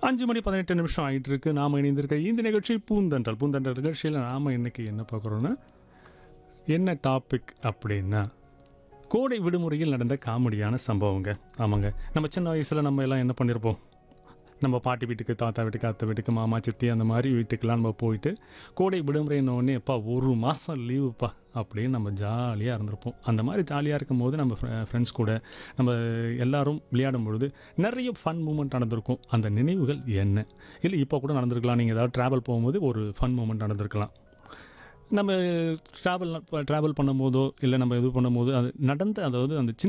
அஞ்சு மணி பதினெட்டு நிமிஷம் ஆகிட்டு இருக்கு நாம் இணைந்திருக்க இந்த நிகழ்ச்சி பூந்தன்றல் பூந்தன்றல் நிகழ்ச்சியில் நாம் இன்னைக்கு என்ன பார்க்குறோன்னா என்ன டாபிக் அப்படின்னா கோடை விடுமுறையில் நடந்த காமெடியான சம்பவங்க ஆமாங்க நம்ம சின்ன வயசில் நம்ம எல்லாம் என்ன பண்ணியிருப்போம் நம்ம பாட்டி வீட்டுக்கு தாத்தா வீட்டுக்கு அத்தை வீட்டுக்கு மாமா சித்தி அந்த மாதிரி வீட்டுக்கெலாம் நம்ம போயிட்டு கோடை விடுமுறைன்னொடனே எப்பா ஒரு மாதம் லீவுப்பா அப்படின்னு நம்ம ஜாலியாக இருந்திருப்போம் அந்த மாதிரி ஜாலியாக இருக்கும் போது நம்ம ஃப்ரெண்ட்ஸ் கூட நம்ம எல்லாரும் விளையாடும் பொழுது நிறைய ஃபன் மூமெண்ட் நடந்திருக்கும் அந்த நினைவுகள் என்ன இல்லை இப்போ கூட நடந்திருக்கலாம் நீங்கள் ஏதாவது ட்ராவல் போகும்போது ஒரு ஃபன் மூமெண்ட் நடந்திருக்கலாம் நம்ம ட்ராவல் ட்ராவல் பண்ணும்போதோ இல்லை நம்ம இது பண்ணும்போது அது நடந்த அதாவது அந்த சின்ன